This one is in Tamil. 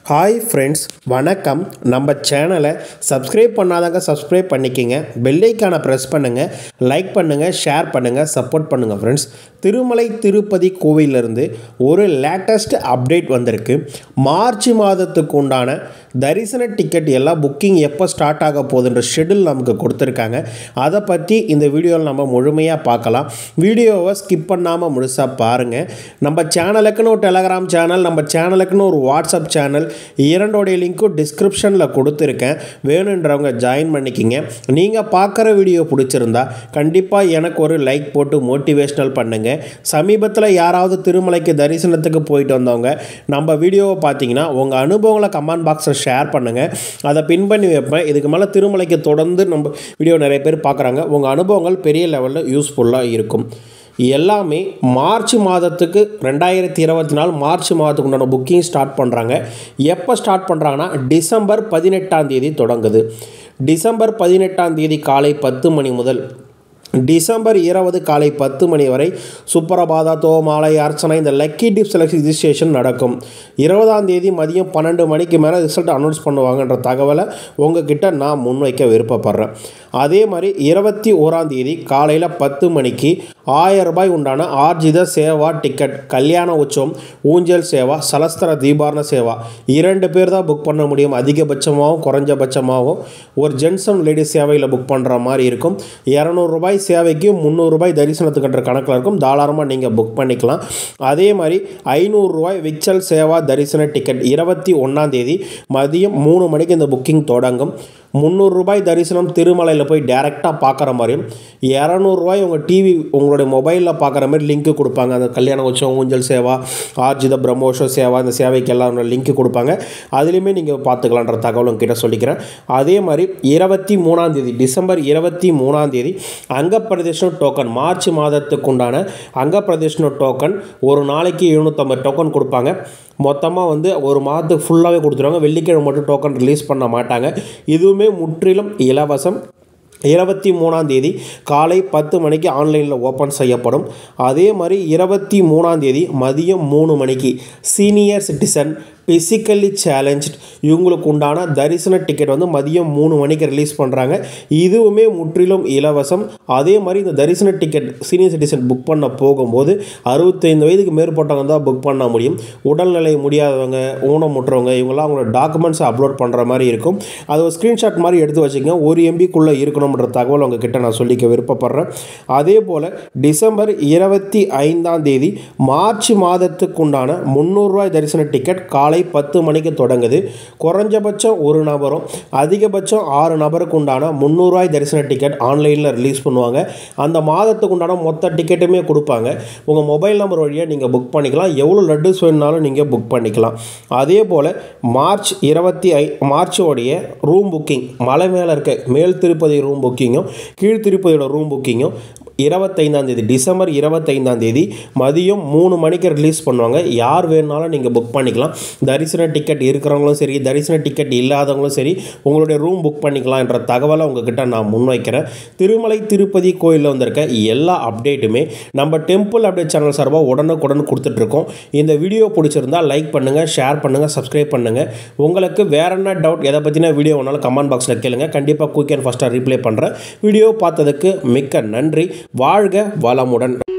ஹாய் ஃப்ரெண்ட்ஸ் வணக்கம் நம்ம சேனலை சப்ஸ்கிரைப் பண்ணாதாங்க சப்ஸ்கிரைப் பண்ணிக்கிங்க பெல்லைக்கான ப்ரெஸ் பண்ணுங்கள் லைக் பண்ணுங்கள் ஷேர் பண்ணுங்கள் சப்போர்ட் பண்ணுங்கள் ஃப்ரெண்ட்ஸ் திருமலை திருப்பதி கோவிலிருந்து ஒரு லேட்டஸ்ட் அப்டேட் வந்திருக்கு மார்ச் மாதத்துக்கு உண்டான தரிசன டிக்கெட் எல்லாம் புக்கிங் எப்போ ஸ்டார்ட் ஆக போகுதுன்ற ஷெடியூல் நமக்கு கொடுத்துருக்காங்க அதை பற்றி இந்த வீடியோவில் நம்ம முழுமையாக பார்க்கலாம் வீடியோவை ஸ்கிப் பண்ணாமல் முழுசாக பாருங்கள் நம்ம சேனலுக்குன்னு ஒரு டெலகிராம் சேனல் நம்ம சேனலுக்குன்னு ஒரு வாட்ஸ்அப் சேனல் இரண்டோடைய லிங்க்கும் டிஸ்கிரிப்ஷனில் கொடுத்துருக்கேன் வேணுன்றவங்க ஜாயின் பண்ணிக்கிங்க நீங்கள் பார்க்குற வீடியோ பிடிச்சிருந்தா கண்டிப்பாக எனக்கு ஒரு லைக் போட்டு மோட்டிவேஷ்னல் பண்ணுங்கள் சமீபத்தில் யாராவது திருமலைக்கு தரிசனத்துக்கு போயிட்டு வந்தவங்க நம்ம வீடியோவை பார்த்தீங்கன்னா உங்கள் அனுபவங்களை கமெண்ட் பாக்ஸில் ஷேர் பண்ணுங்கள் அதை பின் பண்ணி வைப்பேன் இதுக்கு மேலே திருமலைக்கு தொடர்ந்து நம்ம வீடியோ நிறைய பேர் பார்க்குறாங்க உங்கள் அனுபவங்கள் பெரிய லெவலில் யூஸ்ஃபுல்லாக இருக்கும் எல்லாமே மார்ச் மாதத்துக்கு ரெண்டாயிரத்தி இருபத்தி நாலு மார்ச் மாதத்துக்கு உண்டான புக்கிங் ஸ்டார்ட் பண்ணுறாங்க எப்போ ஸ்டார்ட் பண்ணுறாங்கன்னா டிசம்பர் பதினெட்டாம் தேதி தொடங்குது டிசம்பர் பதினெட்டாம் தேதி காலை பத்து மணி முதல் டிசம்பர் இருபது காலை பத்து மணி வரை சுப்பரபாதா தோமாலை அர்ச்சனை இந்த லக்கி டிப் செலக்ஷன் ரிஜிஸ்ட்ரேஷன் நடக்கும் இருபதாம் தேதி மதியம் பன்னெண்டு மணிக்கு மேலே ரிசல்ட் அனௌன்ஸ் பண்ணுவாங்கன்ற தகவலை உங்ககிட்ட நான் முன்வைக்க விருப்பப்படுறேன் அதே மாதிரி இருபத்தி ஓராம் தேதி காலையில் பத்து மணிக்கு ஆயிரம் ரூபாய் உண்டான ஆர்ஜித சேவா டிக்கெட் கல்யாண உற்சவம் ஊஞ்சல் சேவா சலஸ்திர தீபாரண சேவா இரண்டு பேர் தான் புக் பண்ண முடியும் அதிகபட்சமாகவும் குறைஞ்சபட்சமாகவும் ஒரு ஜென்ஸ் அண்ட் லேடிஸ் சேவையில் புக் பண்ணுற மாதிரி இருக்கும் இரநூறுபாய் சேவைக்கு முந்நூறுரூபாய் தரிசனத்துக்குன்ற கணக்கில் இருக்கும் தாராளமாக நீங்கள் புக் பண்ணிக்கலாம் அதே மாதிரி ஐநூறுரூவாய் விச்சல் சேவா தரிசன டிக்கெட் இருபத்தி ஒன்றாந்தேதி மதியம் மூணு மணிக்கு இந்த புக்கிங் தொடங்கும் முந்நூறுரூபாய் தரிசனம் திருமலையில் போய் டேரெக்டாக பார்க்குற மாதிரியும் இரநூறுவாய் உங்கள் டிவி உங்களுடைய மொபைலில் பார்க்குற மாதிரி லிங்க்கு கொடுப்பாங்க அந்த கல்யாண உற்சவம் ஊஞ்சல் சேவா ஆர்ஜித பிரம்மோஷ சேவா இந்த சேவைக்கு எல்லாம் லிங்க்கு கொடுப்பாங்க அதுலேயுமே நீங்கள் பார்த்துக்கலான்ற தகவல் உங்ககிட்ட சொல்லிக்கிறேன் அதே மாதிரி இருபத்தி மூணாந்தேதி டிசம்பர் இருபத்தி மூணாந்தேதி அங்கப்பிரதேசம் டோக்கன் மார்ச் மாதத்துக்கு உண்டான அங்கப்பிரதேசம் டோக்கன் ஒரு நாளைக்கு எழுநூற்றம்பது டோக்கன் கொடுப்பாங்க மொத்தமாக வந்து ஒரு மாதத்துக்கு ஃபுல்லாகவே கொடுத்துருவாங்க வெள்ளிக்கிழமை மட்டும் டோக்கன் ரிலீஸ் பண்ண மாட்டாங்க இதுவுமே முற்றிலும் இலவசம் இருபத்தி மூணாம் தேதி காலை பத்து மணிக்கு ஆன்லைனில் ஓப்பன் செய்யப்படும் அதே மாதிரி இருபத்தி மூணாம் தேதி மதியம் மூணு மணிக்கு சீனியர் சிட்டிசன் பிசிக்கலி சேலஞ்ச்ட் இவங்களுக்கு உண்டான தரிசன டிக்கெட் வந்து மதியம் மூணு மணிக்கு ரிலீஸ் பண்ணுறாங்க இதுவுமே முற்றிலும் இலவசம் அதே மாதிரி இந்த தரிசன டிக்கெட் சீனியர் சிட்டிசன் புக் பண்ண போகும்போது அறுபத்தைந்து வயதுக்கு மேற்பட்டவங்க தான் புக் பண்ண முடியும் உடல்நிலை முடியாதவங்க ஊனமுற்றவங்க இவங்களாம் அவங்களோட டாக்குமெண்ட்ஸை அப்லோட் பண்ணுற மாதிரி இருக்கும் அது ஒரு ஸ்க்ரீன்ஷாட் மாதிரி எடுத்து வச்சுக்கோங்க ஒரு எம்பிக்குள்ளே இருக்கணும்ன்ற தகவல் உங்ககிட்ட நான் சொல்லிக்க விருப்பப்படுறேன் அதே போல் டிசம்பர் இருபத்தி ஐந்தாம் தேதி மார்ச் மாதத்துக்குண்டான முந்நூறுரூவாய் தரிசன டிக்கெட் காலை பத்து மணிக்கு தொடங்குது குறைஞ்சபட்சம் ஒரு நபரும் அதிகபட்சம் ஆறு நபருக்கு உண்டான முந்நூறுரூவாய் தரிசன டிக்கெட் ஆன்லைனில் ரிலீஸ் பண்ணுவாங்க அந்த மாதத்துக்கு உண்டான மொத்த டிக்கெட்டுமே கொடுப்பாங்க உங்கள் மொபைல் நம்பர் வழியாக நீங்கள் புக் பண்ணிக்கலாம் எவ்வளோ லட்டுஸ் வேணுனாலும் நீங்கள் புக் பண்ணிக்கலாம் அதே போல் மார்ச் இருபத்தி ஐ மார்ச்சோடைய ரூம் புக்கிங் மலை மேலே இருக்க மேல் திருப்பதி ரூம் புக்கிங்கும் கீழ் திருப்பதியோட ரூம் புக்கிங்கும் இருபத்தைந்தாம் தேதி டிசம்பர் இருபத்தைந்தாம் தேதி மதியம் மூணு மணிக்கு ரிலீஸ் பண்ணுவாங்க யார் வேணுனாலும் நீங்கள் புக் பண்ணிக்கலாம் தரிசன டிக்கெட் இருக்கிறவங்களும் சரி தரிசன டிக்கெட் இல்லாதவங்களும் சரி உங்களுடைய ரூம் புக் பண்ணிக்கலாம் என்ற தகவலை உங்ககிட்ட நான் முன்வைக்கிறேன் திருமலை திருப்பதி கோயிலில் வந்திருக்க எல்லா அப்டேட்டுமே நம்ம டெம்பிள் அப்டேட் சேனல் சார்பாக உடனுக்குடன் கொடுத்துட்ருக்கோம் இந்த வீடியோ பிடிச்சிருந்தால் லைக் பண்ணுங்கள் ஷேர் பண்ணுங்கள் சப்ஸ்கிரைப் பண்ணுங்கள் உங்களுக்கு வேற என்ன டவுட் எதை பற்றின வீடியோ வேணாலும் கமெண்ட் பாக்ஸில் கேளுங்க கண்டிப்பாக குயிக் அண்ட் ஃபஸ்ட்டாக ரிப்ளை பண்ணுறேன் வீடியோ பார்த்ததுக்கு மிக்க நன்றி வாழ்க வளமுடன்